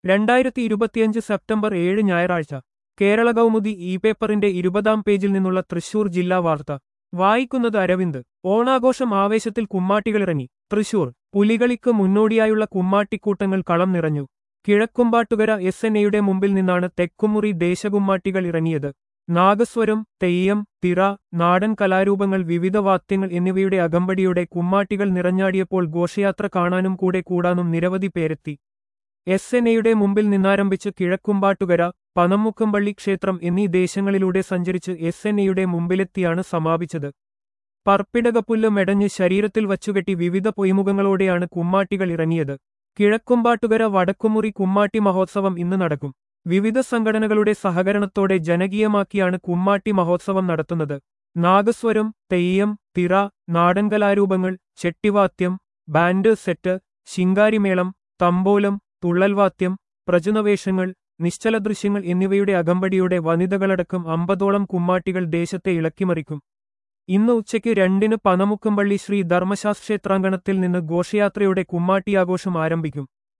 രണ്ടായിരത്തി ഇരുപത്തിയഞ്ച് സെപ്റ്റംബർ ഏഴ് ഞായറാഴ്ച കേരള കൗമുദി ഇ പേപ്പറിന്റെ ഇരുപതാം പേജിൽ നിന്നുള്ള തൃശൂർ ജില്ലാ വാർത്ത വായിക്കുന്നത് അരവിന്ദ് ഓണാഘോഷം ആവേശത്തിൽ കുമ്മാട്ടികളിറങ്ങി തൃശൂർ പുലികളിക്ക് മുന്നോടിയായുള്ള കുമ്മാട്ടിക്കൂട്ടങ്ങൾ കളം നിറഞ്ഞു കിഴക്കുംപാട്ടുകര എസ് എൻ എയുടെ മുമ്പിൽ നിന്നാണ് തെക്കുമുറി ദേശകുമ്മാട്ടികൾ ഇറങ്ങിയത് നാഗസ്വരം തെയ്യം തിറ നാടൻ കലാരൂപങ്ങൾ വിവിധ വാദ്യങ്ങൾ എന്നിവയുടെ അകമ്പടിയോടെ കുമ്മാട്ടികൾ നിറഞ്ഞാടിയപ്പോൾ ഘോഷയാത്ര കാണാനും കൂടെ കൂടാനും നിരവധി പേരെത്തി എസ് എൻ എയുടെ മുമ്പിൽ നിന്നാരംഭിച്ച് കിഴക്കുംപാട്ടുകര പനമുക്കമ്പള്ളി ക്ഷേത്രം എന്നീ ദേശങ്ങളിലൂടെ സഞ്ചരിച്ച് എസ് എൻ എയുടെ മുമ്പിലെത്തിയാണ് സമാപിച്ചത് പർപ്പിടകപ്പുല്ല് മെടഞ്ഞ് ശരീരത്തിൽ വച്ചുകെട്ടി വിവിധ പൊയ്മുഖങ്ങളോടെയാണ് കുമ്മാട്ടികൾ ഇറങ്ങിയത് കിഴക്കുംപാട്ടുകര വടക്കുമുറി കുമ്മാട്ടി മഹോത്സവം ഇന്ന് നടക്കും വിവിധ സംഘടനകളുടെ സഹകരണത്തോടെ ജനകീയമാക്കിയാണ് കുമ്മാട്ടി മഹോത്സവം നടത്തുന്നത് നാഗസ്വരം തെയ്യം തിറ നാടൻ കലാരൂപങ്ങൾ ചെട്ടിവാദ്യം ബാൻഡ് സെറ്റ് ശിങ്കാരിമേളം തമ്പോലം തുള്ളൽവാദ്യം പ്രജനവേഷങ്ങൾ നിശ്ചല ദൃശ്യങ്ങൾ എന്നിവയുടെ അകമ്പടിയോടെ വനിതകളടക്കം അമ്പതോളം കുമ്മാട്ടികൾ ദേശത്തെ ഇളക്കിമറിക്കും ഇന്ന് ഉച്ചയ്ക്ക് രണ്ടിന് പനമുക്കമ്പള്ളി ശ്രീ ധർമ്മശാസ്ത്രേത്രാങ്കണത്തിൽ നിന്ന് ഘോഷയാത്രയോടെ കുമ്മാട്ടിയാഘോഷം ആരംഭിക്കും